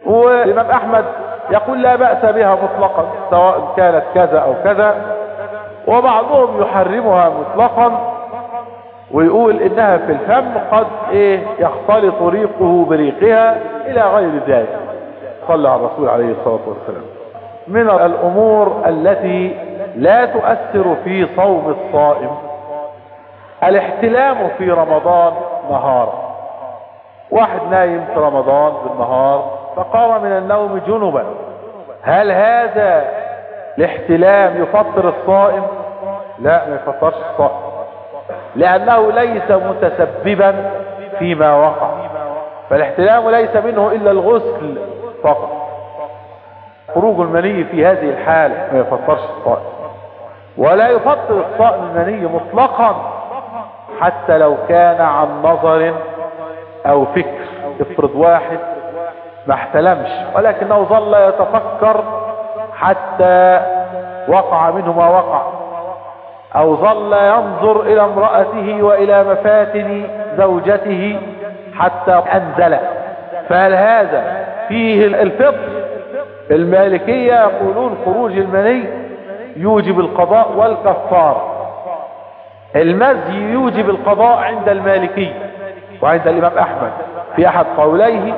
والإمام أحمد يقول لا بأس بها مطلقا سواء كانت كذا أو كذا وبعضهم يحرمها مطلقا ويقول إنها في الفم قد إيه يختلط ريقه بريقها إلى غير ذلك صلى على الرسول عليه الصلاة والسلام من الأمور التي لا تؤثر في صوم الصائم الاحتلام في رمضان نهارا واحد نايم في رمضان بالنهار فقام من النوم جنبا هل هذا الاحتلام يفطر الصائم لا ما يفطرش الصائم لأنه ليس متسببا فيما وقع فالاحتلام ليس منه إلا الغسل فقط خروج المني في هذه الحالة ما يفطرش الصائم ولا يفطر الصائم المني مطلقا حتى لو كان عن نظر او فكر افرض واحد ما احتلمش ولكنه ظل يتفكر حتى وقع منه ما وقع او ظل ينظر الى امرأته والى مفاتن زوجته حتى انزل فهل هذا فيه الفطر المالكية يقولون خروج المني يوجب القضاء والكفار المزي يوجب القضاء عند المالكي وعند الامام احمد في احد قوليه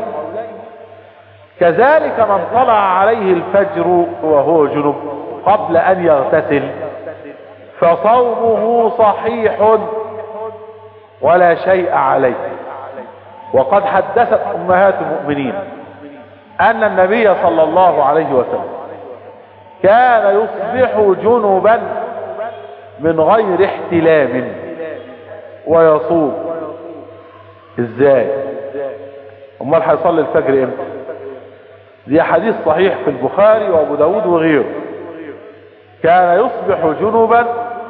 كذلك من طلع عليه الفجر وهو جنب قبل ان يغتسل فصومه صحيح ولا شيء عليه وقد حدثت امهات المؤمنين ان النبي صلى الله عليه وسلم كان يصبح جنبا من غير احتلام ويصوم ازاي امال هيصلي الفجر امتى دي حديث صحيح في البخاري وابو داود وغيره كان يصبح جنبا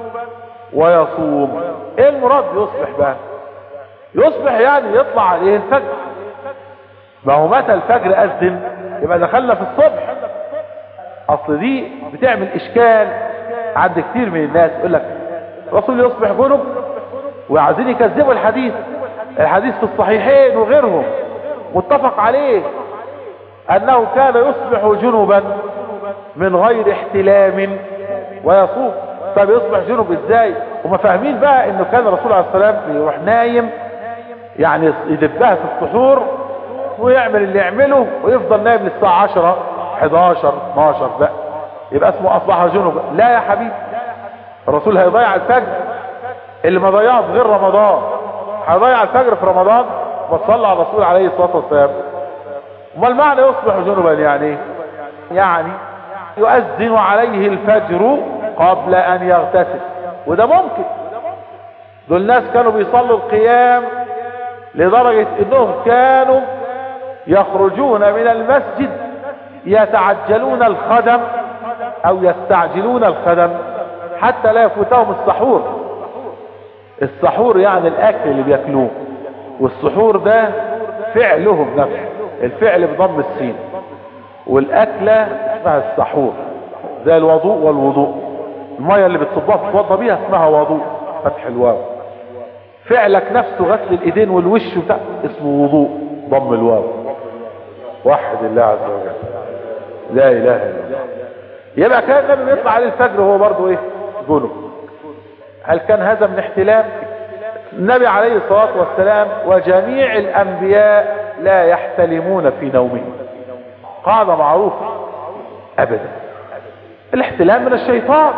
ويصوم ايه المراد يصبح بقى يصبح يعني يطلع عليه الفجر ما هو متى الفجر اذن يبقى دخلنا في الصبح اصل دي بتعمل اشكال عند كتير من الناس يقول لك الرسول يصبح جنب وعايزين يكذبوا الحديث الحديث في الصحيحين وغيرهم متفق عليه انه كان يصبح جنبا من غير احتلام ويصوم طب يصبح جنب ازاي وما فاهمين بقى انه كان الرسول عليه السلام يروح نايم يعني يدبها في السحور ويعمل اللي يعمله ويفضل نايم للساعة 10 11 12 بقى يبقى اسمه اصبح جنب لا يا حبيبي الرسول هيضيع الفجر اللي ما ضيعه في غير رمضان هيضيع الفجر في رمضان وصلى على الرسول عليه الصلاة والسلام امال معنى يصبح جنبا يعني ايه يعني يؤذن عليه الفجر قبل ان يغتسل وده ممكن دول ناس كانوا بيصلوا القيام لدرجة انهم كانوا يخرجون من المسجد يتعجلون الخدم او يستعجلون الخدم حتى لا يفوتهم السحور السحور يعني الاكل اللي بياكلوه والسحور ده فعلهم نفسه الفعل بضم السين والاكلة اسمها السحور زي الوضوء والوضوء المية اللي بتصبها تتوضى بيها اسمها وضوء فتح الواو فعلك نفسه غسل الايدين والوش بتاع اسمه وضوء ضم الواو وحد الله عز وجل لا اله الا الله يبقى كان النبي بيطلع عليه الفجر وهو برضه ايه جنب هل كان هذا من احتلام النبي عليه الصلاة والسلام وجميع الانبياء لا يحتلمون في نومهم قاعدة معروفة ابدا الاحتلام من الشيطان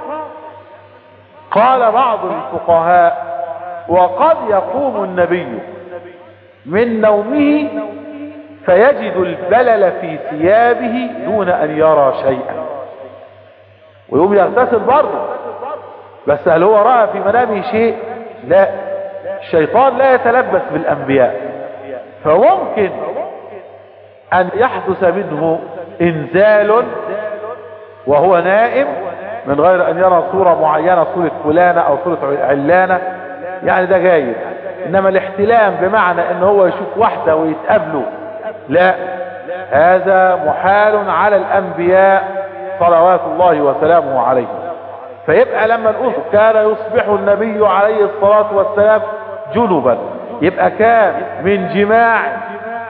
قال بعض الفقهاء وقد يقوم النبي من نومه فيجد البلل في ثيابه دون ان يرى شيئا ويقوم يغتسل برضه بس هل هو رأى في منامه شيء لا الشيطان لا يتلبس بالانبياء فممكن ان يحدث منه انزال وهو نائم من غير ان يرى صورة معينة صورة فلانة او صورة علانة يعني ده جايز انما الاحتلام بمعنى ان هو يشوف واحدة ويتقابلوا لا هذا محال على الانبياء صلوات الله وسلامه عليه فيبقى لما نقول كان يصبح النبي عليه الصلاة والسلام جنبا يبقى كان من جماع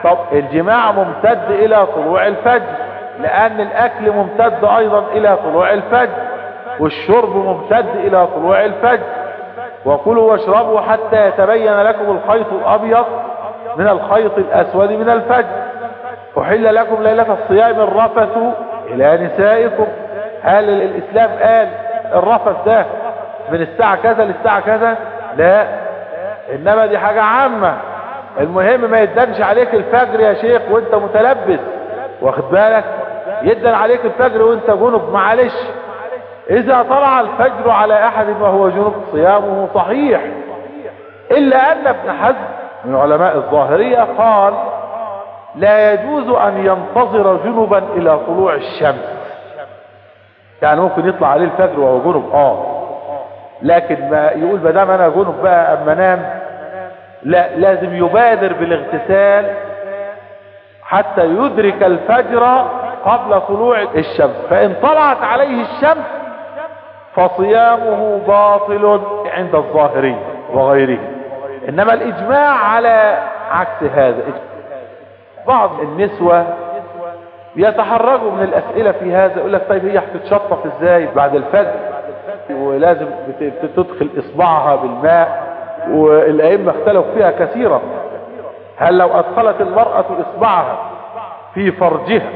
طب الجماع ممتد الى طلوع الفجر لان الاكل ممتد ايضا الى طلوع الفجر والشرب ممتد الى طلوع الفجر وكلوا واشربوا حتى يتبين لكم الخيط الابيض من الخيط الاسود من الفجر احل لكم ليلة الصيام الرفث الى نسائكم هل الاسلام قال الرفث ده من الساعة كذا للساعة كذا لا انما دي حاجة عامة المهم ما يدنش عليك الفجر يا شيخ وانت متلبس واخد بالك يدن عليك الفجر وانت جنب معلش اذا طلع الفجر على احد وهو جنب صيامه صحيح الا ان ابن حزم من علماء الظاهرية قال لا يجوز ان ينتظر جنبا الى طلوع الشمس يعني ممكن يطلع عليه الفجر وهو جنب اه لكن ما يقول ما دام انا جنب بقى اما انام لا لازم يبادر بالاغتسال حتى يدرك الفجر قبل طلوع الشمس فان طلعت عليه الشمس فصيامه باطل عند الظاهري وغيره انما الاجماع على عكس هذا بعض النسوة يتحرجوا من الاسئلة في هذا يقول لك طيب هي هتتشطف ازاي بعد الفجر ولازم تدخل اصبعها بالماء والائمة اختلفوا فيها كثيرا هل لو ادخلت المرأة اصبعها في فرجها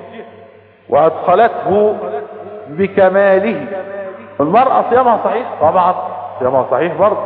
وادخلته بكماله المرأة صيامها صحيح طبعا صيامها صحيح برضه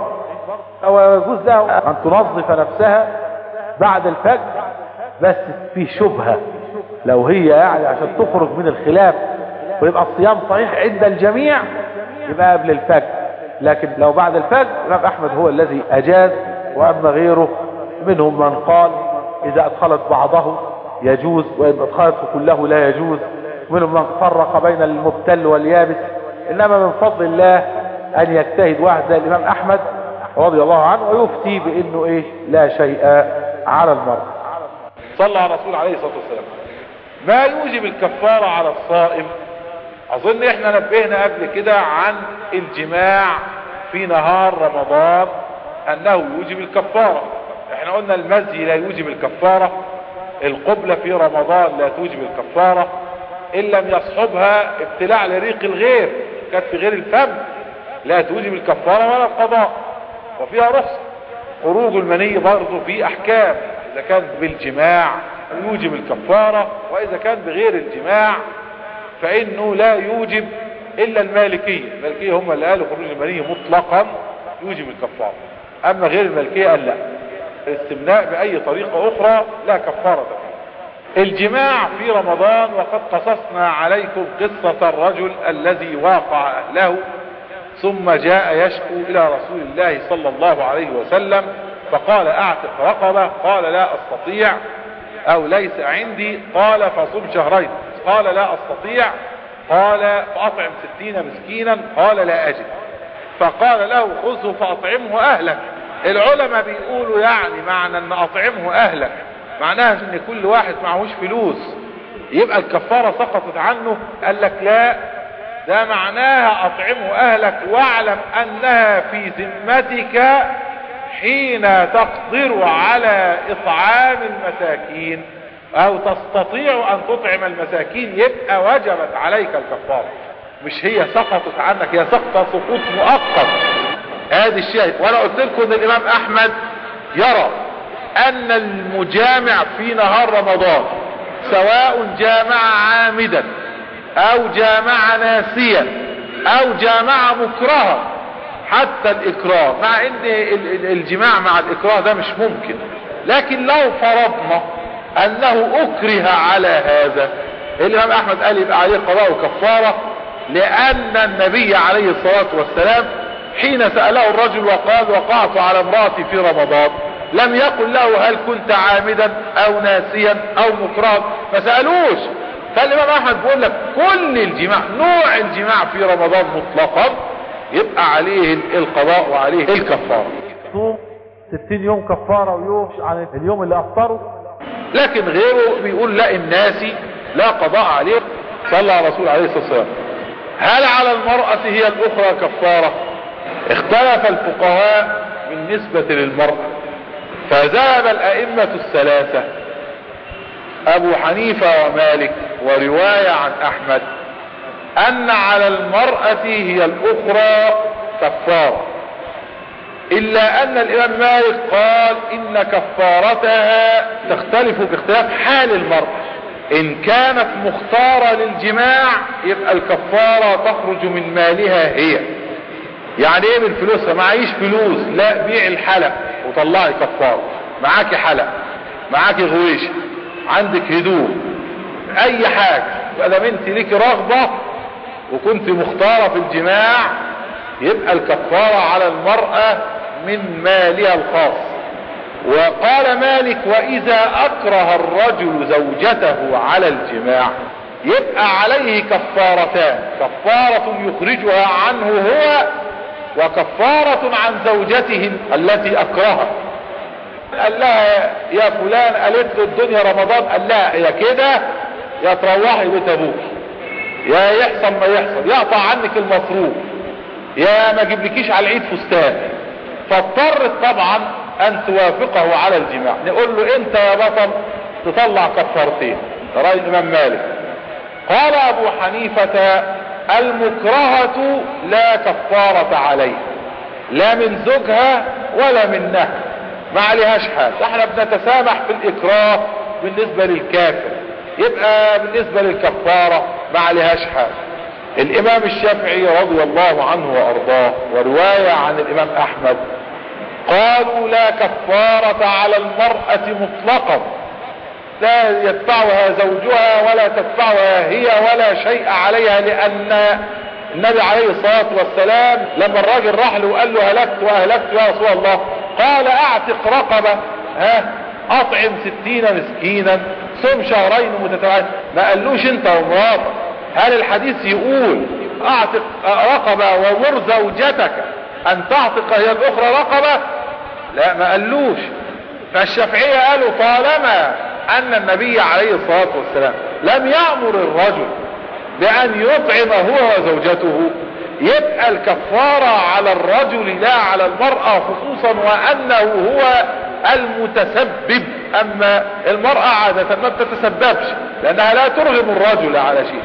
او يجوز لها ان تنظف نفسها بعد الفجر بس في شبهة لو هي يعني عشان تخرج من الخلاف ويبقى الصيام صحيح عند الجميع يبقى قبل الفجر لكن لو بعد الفجر الامام احمد هو الذي اجاز واما غيره منهم من قال اذا ادخلت بعضه يجوز وان ادخلته كله لا يجوز منهم من فرق بين المبتل واليابس انما من فضل الله ان يجتهد واحد زي الامام احمد رضي الله عنه ويفتي بانه ايه لا شيء على المرء صلى على الرسول عليه الصلاة والسلام ما يوجب الكفارة على الصائم اظن احنا نبهنا قبل كده عن الجماع في نهار رمضان انه يوجب الكفارة احنا قلنا المزي لا يوجب الكفارة القبلة في رمضان لا توجب الكفارة ان لم يصحبها ابتلاع لريق الغير كانت في غير الفم لا توجب الكفارة ولا القضاء وفيها رخصة خروج المني برضه في احكام اذا كان بالجماع يوجب الكفارة واذا كان بغير الجماع فانه لا يوجب الا المالكية المالكية هم اللي قالوا خروج المني مطلقا يوجب الكفارة اما غير المالكية قال لا الاستمناء باي طريقة اخرى لا كفارة فيه الجماع في رمضان وقد قصصنا عليكم قصة الرجل الذي واقع اهله ثم جاء يشكو الى رسول الله صلى الله عليه وسلم فقال اعتق رقبة قال لا استطيع او ليس عندي قال فصم شهرين قال لا استطيع قال فاطعم ستين مسكينا قال لا اجد فقال له خذه فاطعمه اهلك العلماء بيقولوا يعني معنى ان اطعمه اهلك معناها ان كل واحد معهوش فلوس يبقى الكفارة سقطت عنه قال لك لا ده معناها اطعمه اهلك واعلم انها في ذمتك حين تقدر على اطعام المساكين او تستطيع ان تطعم المساكين يبقى وجبت عليك الكفارة مش هي سقطت عنك هي سقطة سقوط مؤقت هذه الشاهد وانا قلت لكم ان الامام احمد يرى ان المجامع في نهار رمضان سواء جامع عامدا او جامع ناسيا او جامع مكرها حتى الاكراه مع ان الجماع مع الاكراه ده مش ممكن لكن لو فرضنا انه اكره على هذا الامام احمد قال يبقى عليه قضاء وكفارة لان النبي عليه الصلاة والسلام حين سأله الرجل وقال وقعت على امرأتي في رمضان لم يقل له هل كنت عامدا او ناسيا او مكرها ما سألوش فالامام احمد بيقول لك كل الجماع نوع الجماع في رمضان مطلقا يبقى عليه القضاء وعليه الكفارة صوم 60 يوم كفارة ويوم عن اليوم اللي افطره لكن غيره بيقول لا الناسي لا قضاء عليه صلى على الرسول عليه الصلاة والسلام هل على المرأة هي الاخرى كفارة اختلف الفقهاء بالنسبة للمرأة فذهب الائمة الثلاثة ابو حنيفة ومالك ورواية عن احمد ان على المرأة هي الاخرى كفارة الا ان الامام مالك قال ان كفارتها تختلف باختلاف حال المرأة ان كانت مختارة للجماع يبقى الكفارة تخرج من مالها هي يعني ايه من فلوسها معيش فلوس لا بيع الحلق وطلعي كفارة معاكي حلق معاكي غويش عندك هدوم اي حاجة فدام انت ليكي رغبة وكنت مختارة في الجماع يبقى الكفارة على المرأة من مالها الخاص وقال مالك واذا اكره الرجل زوجته على الجماع يبقى عليه كفارتان كفارة يخرجها عنه هو وكفارة عن زوجته التي اكرهها قال لها يا فلان قالت له الدنيا رمضان قال لها يا كده يا تروحي بيت ابوك يا يحصل ما يحصل يقطع عنك المصروف يا ما جيبلكيش على العيد فستان فاضطرت طبعا ان توافقه على الجماع نقول له انت يا بطل تطلع كفارتين رأي الامام مالك قال ابو حنيفة المكرهة لا كفارة عليه لا من زوجها ولا منها ما عليهاش حاجة احنا بنتسامح في الاكراه بالنسبة للكافر يبقى بالنسبة للكفارة ما عليهاش حاجة الامام الشافعي رضي الله عنه وارضاه ورواية عن الامام احمد قالوا لا كفارة على المرأة مطلقا لا يدفعها زوجها ولا تدفعها هي ولا شيء عليها لان النبي عليه الصلاة والسلام لما الراجل راح له وقال له هلكت واهلكت يا رسول الله قال اعتق رقبة ها اطعم ستين مسكينا صم شهرين متتابعين ما قالوش انت ومراتك هل الحديث يقول اعتق رقبة ومر زوجتك ان تعتق هي الاخرى رقبة لا ما قالوش فالشافعية قالوا طالما ان النبي عليه الصلاة والسلام لم يأمر الرجل بان يطعم هو وزوجته يبقى الكفارة على الرجل لا على المرأة خصوصا وانه هو المتسبب اما المرأة عادة ما بتتسببش لانها لا ترغم الرجل على شيء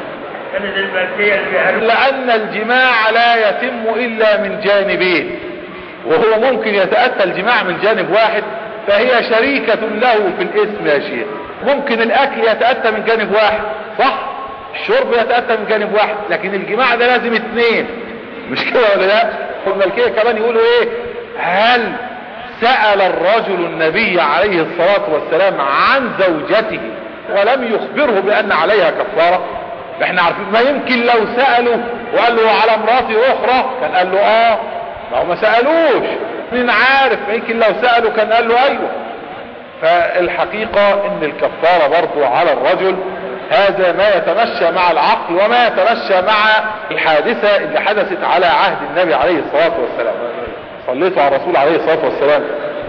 لان الجماع لا يتم الا من جانبين وهو ممكن يتأتى الجماع من جانب واحد فهي شريكة له في الاسم يا شيخ ممكن الاكل يتأتى من جانب واحد صح الشرب يتأتى من جانب واحد لكن الجماع ده لازم اثنين مش كده ولا لا الملكية كمان يقولوا ايه هل سأل الرجل النبي عليه الصلاة والسلام عن زوجته ولم يخبره بان عليها كفارة احنا عارفين ما يمكن لو سألوا وقال له على مراتي اخرى كان قال له اه ما هو ما سألوش مين عارف يمكن لو سألوا كان قال له ايوه فالحقيقة ان الكفارة برضو على الرجل هذا ما يتمشى مع العقل وما يتمشى مع الحادثة اللي حدثت على عهد النبي عليه الصلاة والسلام صليتوا على الرسول عليه الصلاة والسلام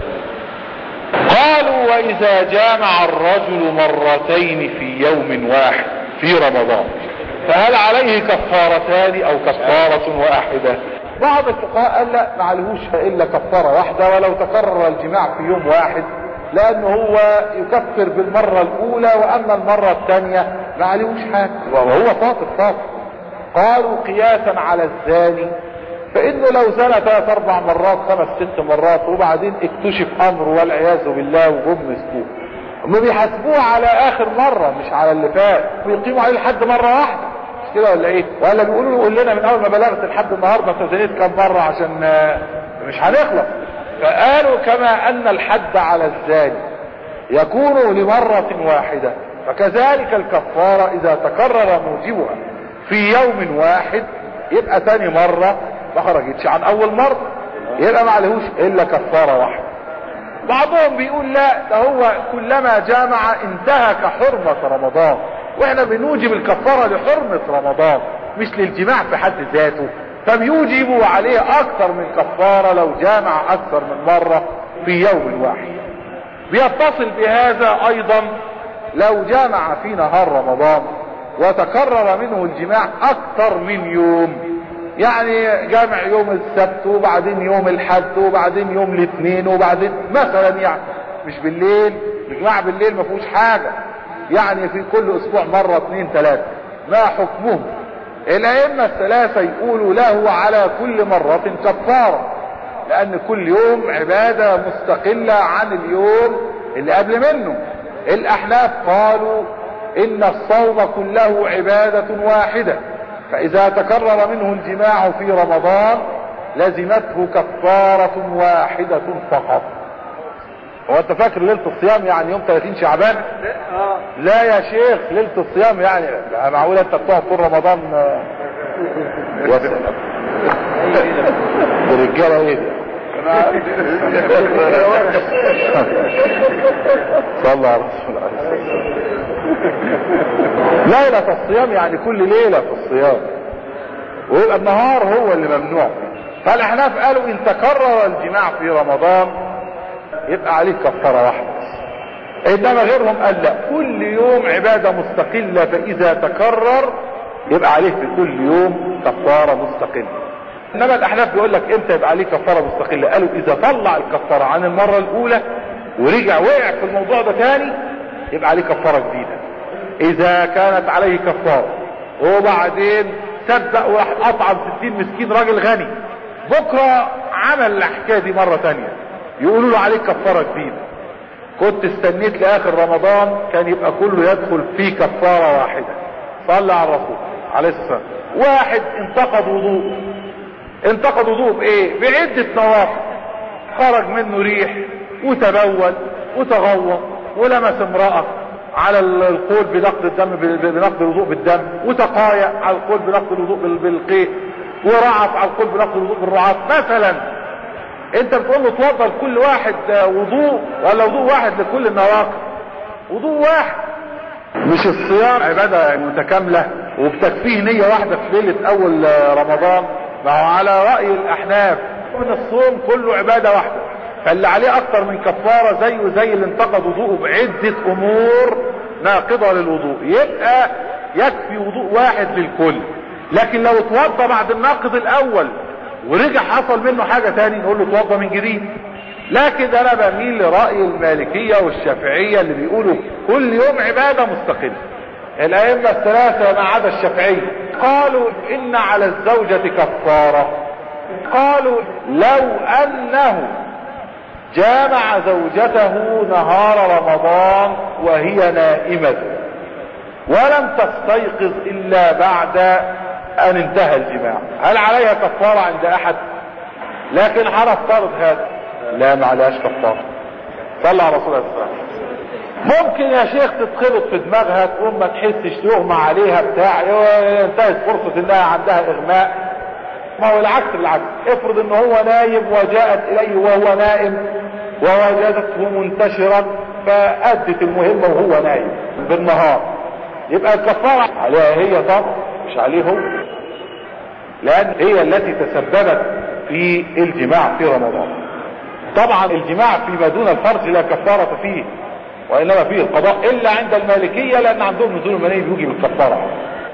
قالوا واذا جامع الرجل مرتين في يوم واحد في رمضان فهل عليه كفارتان او كفارة واحدة بعض الفقهاء قال لا ما عليهوش الا كفارة واحدة ولو تكرر الجماع في يوم واحد لانه هو يكفر بالمرة الاولى واما المرة الثانية ما عليهوش حاجة وهو فاطر فاطر قالوا قياسا على الزاني فانه لو زنى ثلاث اربع مرات خمس ست مرات وبعدين اكتشف امره والعياذ بالله وهم مسكوه هم بيحاسبوه على اخر مرة مش على اللي فات بيقيموا عليه لحد مرة واحدة مش كده ولا ايه ولا بيقولوا له قول لنا من اول ما بلغت لحد النهارده انت زنيت كم مرة عشان مش هنخلص فقالوا كما ان الحد على الزاني يكون لمرة واحدة فكذلك الكفارة اذا تكرر موجبها في يوم واحد يبقى تاني مرة ما خرجتش عن اول مرة يبقى ما عليهوش الا كفارة واحدة بعضهم بيقول لا ده هو كلما جامع انتهك حرمة رمضان واحنا بنوجب الكفارة لحرمة رمضان مش للجماع في حد ذاته فبيوجبوا عليه اكثر من كفارة لو جامع اكثر من مرة في يوم واحد بيتصل بهذا ايضا لو جامع في نهار رمضان وتكرر منه الجماع اكثر من يوم يعني جامع يوم السبت وبعدين يوم الحد وبعدين يوم الاثنين وبعدين مثلا يعني مش بالليل الجماع بالليل ما فيهوش حاجة يعني في كل اسبوع مرة اثنين ثلاثة ما حكمه الائمة الثلاثة يقولوا له على كل مرة كفارة لان كل يوم عبادة مستقلة عن اليوم اللي قبل منه الاحناف قالوا ان الصوم كله عبادة واحدة فاذا تكرر منه الجماع في رمضان لزمته كفارة واحدة فقط هو انت فاكر ليلة الصيام يعني يوم 30 شعبان لا يا شيخ ليلة الصيام يعني لا معقول انت بتقعد طول رمضان آه، واسع دي رجاله ايه صلى على رسول الله عليه الصلاة ليلة الصيام يعني كل ليلة في الصيام ويبقى النهار هو اللي ممنوع فالاحناف قالوا ان تكرر الجماع في رمضان يبقى عليك كفارة واحدة انما غيرهم قال لا كل يوم عبادة مستقلة فاذا تكرر يبقى عليه في كل يوم كفارة مستقلة انما الاحناف بيقول لك امتى يبقى عليه كفارة مستقلة قالوا اذا طلع الكفارة عن المرة الاولى ورجع وقع في الموضوع ده تاني يبقى عليه كفارة جديدة اذا كانت عليه كفارة وبعدين صدق وراح اطعم 60 مسكين راجل غني بكرة عمل الحكاية دي مرة تانية يقولوا له عليك كفارة جديدة كنت استنيت لاخر رمضان كان يبقى كله يدخل في كفارة واحدة صلى على الرسول عليه الصلاة والسلام واحد انتقد وضوء انتقد وضوء بايه بعدة نواقض خرج منه ريح وتبول وتغوط ولمس امرأة على القول بنقد الدم بنقد الوضوء بالدم وتقايا على القول بنقد الوضوء بال- بالقيء ورعف على القول بنقد الوضوء بالرعاف مثلا انت بتقول له توضى لكل واحد آه، وضوء ولا وضوء واحد لكل النواقض وضوء واحد مش الصيام عبادة متكاملة وبتكفيه نية واحدة في ليلة اول آه، رمضان ما هو على رأي الاحناف من الصوم كله عبادة واحدة فاللي عليه اكتر من كفارة زيه زي اللي انتقد وضوءه بعدة امور ناقضة للوضوء يبقى يكفي وضوء واحد للكل لكن لو اتوضى بعد الناقض الاول ورجع حصل منه حاجة تاني نقول له اتوضى من جديد لكن انا بميل لرأي المالكية والشافعية اللي بيقولوا كل يوم عبادة مستقلة الائمة الثلاثة ما عدا الشافعية قالوا ان على الزوجة كفارة قالوا لو انه جامع زوجته نهار رمضان وهي نائمة ولم تستيقظ الا بعد ان انتهى الجماع هل عليها كفارة عند احد لكن هنفترض هذا لا ما عليهاش كفارة صلى على رسول الله صلى الله عليه وسلم ممكن يا شيخ تتخبط في دماغها تقوم ما تحسش تغمى عليها بتاع انتهت فرصة انها عندها اغماء ما هو العكس بالعكس افرض ان هو نايم وجاءت اليه وهو نائم ووجدته منتشرا فادت المهمة وهو نايم بالنهار يبقى الكفارة عليها هي طبعا مش عليه هو لان هي التي تسببت في الجماع في رمضان طبعا الجماع فيما دون الفرج لا كفارة فيه وانما فيه القضاء الا عند المالكية لان عندهم نزول المني بيجي بالكفارة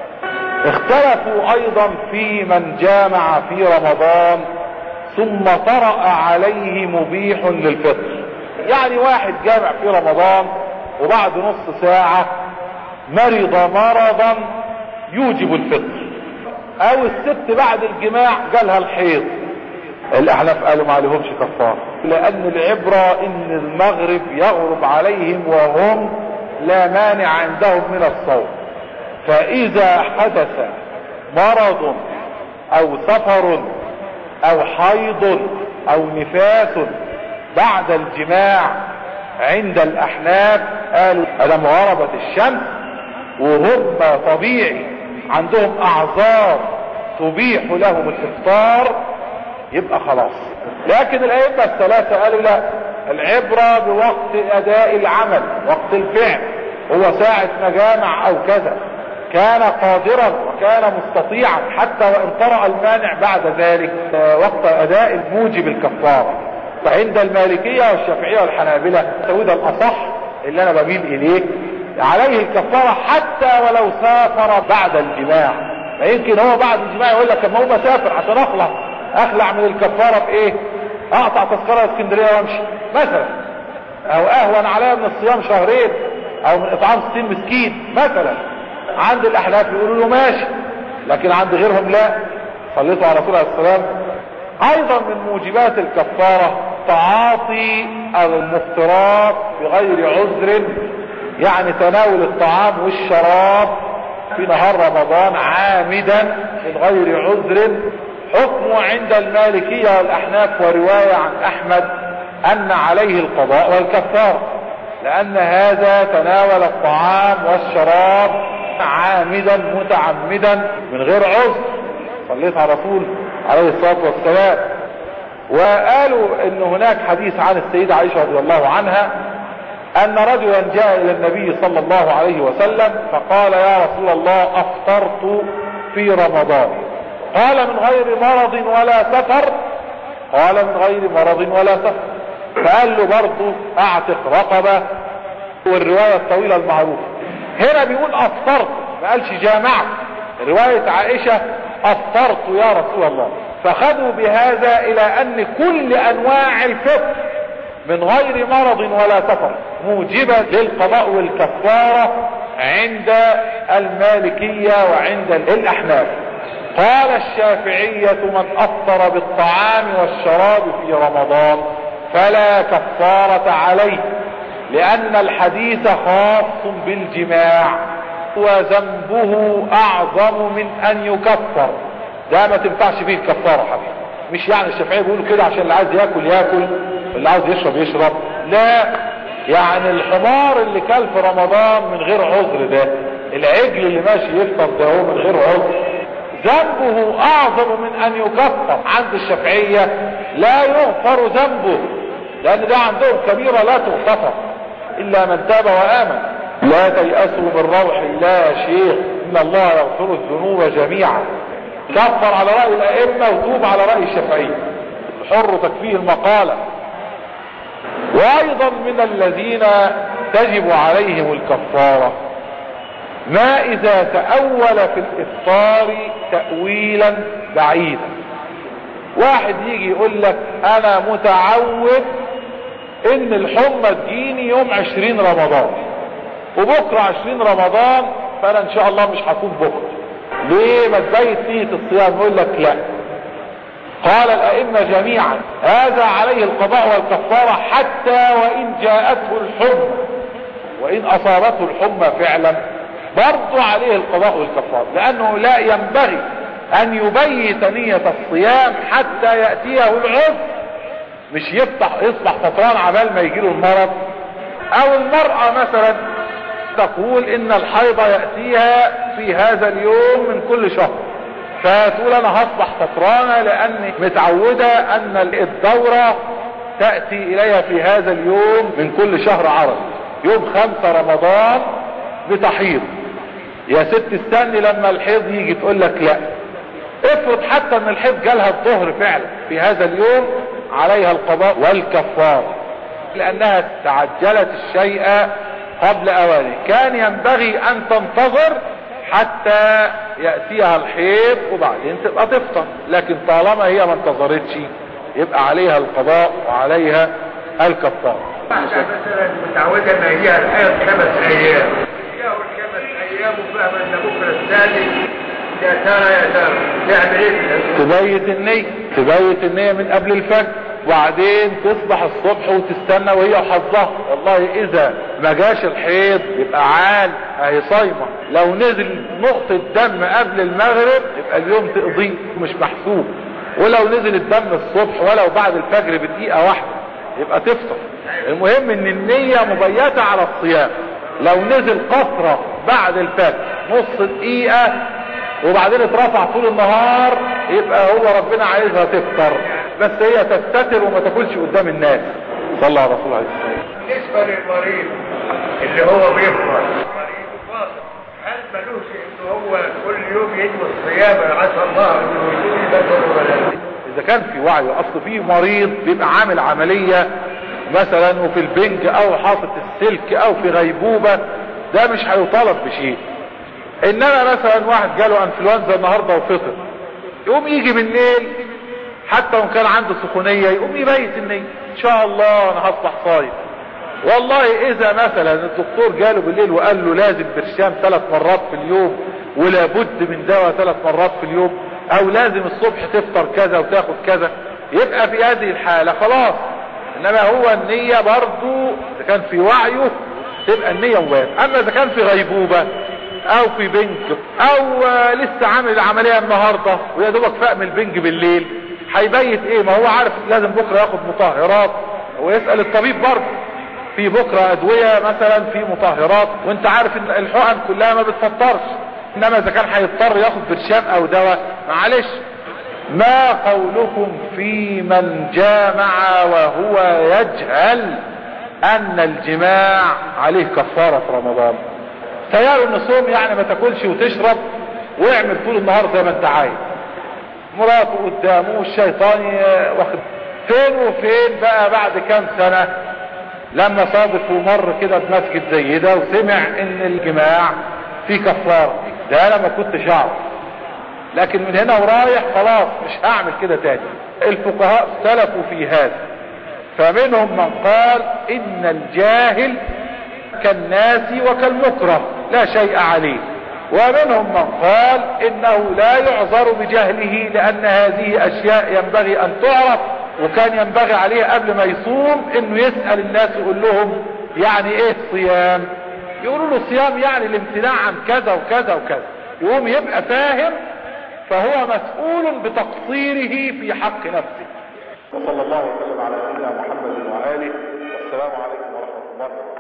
اختلفوا ايضا في من جامع في رمضان ثم طرأ عليه مبيح للفطر يعني واحد جامع في رمضان وبعد نص ساعة مرض مرضا يوجب الفطر او الست بعد الجماع جالها الحيض الاحناف قالوا ما عليهمش كفاره لان العبرة ان المغرب يغرب عليهم وهم لا مانع عندهم من الصوم فاذا حدث مرض او سفر او حيض او نفاس بعد الجماع عند الاحناف قالوا ادم غربت الشمس وهم طبيعي عندهم اعذار تبيح لهم الافطار يبقى خلاص لكن الائمة الثلاثة قالوا لا العبرة بوقت اداء العمل وقت الفعل هو ساعة ما جامع او كذا كان قادرا وكان مستطيعا حتى وان طرأ المانع بعد ذلك وقت اداء الموجب الكفارة فعند المالكية والشافعية والحنابلة وده الاصح اللي انا بميل اليه عليه الكفارة حتى ولو سافر بعد الجماع فيمكن هو بعد الجماع يقول لك ما هو مسافر عشان اخلع اخلع من الكفارة بايه اقطع تذكرة اسكندرية وامشي مثلا او اهون عليا من الصيام شهرين او من اطعام 60 مسكين مثلا عند الاحناف يقولوا له ماشي لكن عند غيرهم لا صليتوا على رسول الله عليه السلام ايضا من موجبات الكفارة تعاطي المفترات بغير عذر يعني تناول الطعام والشراب في نهار رمضان عامدا من غير عذر حكم عند المالكية والاحناف ورواية عن احمد ان عليه القضاء والكفارة لان هذا تناول الطعام والشراب عامدا متعمدا من غير عذر صليت على رسول عليه الصلاة والسلام وقالوا ان هناك حديث عن السيدة عائشة رضي الله عنها ان رجلا جاء الى النبي صلى الله عليه وسلم فقال يا رسول الله افطرت في رمضان قال من غير مرض ولا سفر قال من غير مرض ولا سفر فقال له برضه اعتق رقبة والرواية الطويلة المعروفة هنا بيقول افطرت ما قالش جامعت رواية عائشة افطرت يا رسول الله فخذوا بهذا الى ان كل انواع الفطر من غير مرض ولا سفر موجبة للقضاء والكفارة عند المالكية وعند الاحناف قال الشافعية من افطر بالطعام والشراب في رمضان فلا كفارة عليه لان الحديث خاص بالجماع وذنبه اعظم من ان يكفر ده ما تنفعش فيه الكفارة حبيبي مش يعني الشافعية بيقولوا كده عشان اللي عايز ياكل ياكل اللي عايز يشرب يشرب لا يعني الحمار اللي كل في رمضان من غير عذر ده العجل اللي ماشي يفطر ده هو من غير عذر ذنبه اعظم من ان يكفر عند الشافعية لا يغفر ذنبه لان ده عندهم كبيرة لا تغتفر الا من تاب وامن لا تيأسوا من روح الله يا شيخ ان الله يغفر الذنوب جميعا كفر على رأي الائمة وتوب على رأي الشافعية حر تكفيه المقالة وايضا من الذين تجب عليهم الكفارة ما اذا تأول في الافطار تأويلا بعيدا واحد يجي يقول لك انا متعود ان الحمى تجيني يوم عشرين رمضان وبكرة عشرين رمضان فانا ان شاء الله مش هكون بكرة ليه ما تبيت نية الصيام يقول لك لا قال الائمة جميعا هذا عليه القضاء والكفارة حتى وان جاءته الحمى وان اصابته الحمى فعلا برضو عليه القضاء والكفارة لانه لا ينبغي ان يبيت نية الصيام حتى يأتيه العذر مش يفتح يصبح فطران عبال ما يجيله المرض او المرأة مثلا تقول ان الحيض يأتيها في هذا اليوم من كل شهر فتقول انا هصبح فطرانة لاني متعودة ان الدورة تأتي اليها في هذا اليوم من كل شهر عربي يوم خمسة رمضان بتحيض يا ست استني لما الحيض يجي تقول لك لا افرض حتى ان الحيض جالها الظهر فعلا في هذا اليوم عليها القضاء والكفارة لانها تعجلت الشيء قبل اوانه كان ينبغي ان تنتظر حتى يأتيها الحيض وبعدين تبقى تفطر لكن طالما هي ما انتظرتش يبقى عليها القضاء وعليها الكفارة مثلا متعودة ما هي الحيض خمس ايام ياخد خمس ايام وفاهم ان بكره الثاني يا ترى يا ترى تعمل ايه تبيت النية تبيت النية من قبل الفجر وبعدين تصبح الصبح وتستنى وهي حظها والله اذا ما جاش الحيض يبقى عال اهي صايمة لو نزل نقطة دم قبل المغرب يبقى اليوم تقضيه مش محسوب ولو نزل الدم الصبح ولو بعد الفجر بدقيقة واحدة يبقى تفطر المهم ان النية مبيتة على الصيام لو نزل قطرة بعد الفجر نص دقيقة وبعدين اترفع طول النهار يبقى هو ربنا عايزها تفطر بس هي تستتر وما تاكلش قدام الناس صلى على رسول الله عليه الصلاه بالنسبة للمريض اللي هو بيفطر مريض فاطر هل ملوش انه هو كل يوم يجوز الصيام عسى الله انه يكون بدل ولا لا؟ اذا كان في وعي اصل في مريض بيبقى عامل عملية مثلا وفي البنج او حاطط السلك او في غيبوبة ده مش هيطالب بشيء انما مثلا واحد جاله انفلونزا النهاردة وفطر يقوم يجي بالليل حتى وان كان عنده سخونية يقوم يبيت النية ان شاء الله انا هصبح صايم والله اذا مثلا الدكتور جاله بالليل وقال له لازم برشام ثلاث مرات في اليوم ولا بد من دواء ثلاث مرات في اليوم او لازم الصبح تفطر كذا وتاخد كذا يبقى في هذه الحالة خلاص انما هو النية برضو اذا كان في وعيه تبقى النية مباشرة اما اذا كان في غيبوبة او في بنك او آه، لسه عامل العملية النهاردة ويا دوبك فاق من البنج بالليل هيبيت ايه ما هو عارف لازم بكرة ياخد مطهرات ويسأل الطبيب برضه في بكرة ادوية مثلا في مطهرات وانت عارف ان الحقن كلها ما بتفطرش انما اذا كان هيضطر ياخد برشام او دواء معلش ما قولكم في من جامع وهو يجهل ان الجماع عليه كفارة في رمضان تيار ان صوم يعني ما تاكلش وتشرب واعمل طول النهار زي ما انت عايز مراته قدامه والشيطان واخد فين وفين بقى بعد كام سنة لما صادف ومر كده بمسجد زي ده وسمع ان الجماع في كفارة ده انا ما كنتش اعرف لكن من هنا ورايح خلاص مش هعمل كده تاني الفقهاء اختلفوا في هذا فمنهم من قال ان الجاهل كالناس وكالمكره لا شيء عليه ومنهم من قال انه لا يعذر بجهله لان هذه اشياء ينبغي ان تعرف وكان ينبغي عليه قبل ما يصوم انه يسأل الناس يقول لهم يعني ايه الصيام يقولوا له الصيام يعني الامتناع عن كذا وكذا وكذا يقوم يبقى فاهم فهو مسؤول بتقصيره في حق نفسه وصلى الله وسلم على سيدنا محمد وآله والسلام عليكم ورحمة الله وبركاته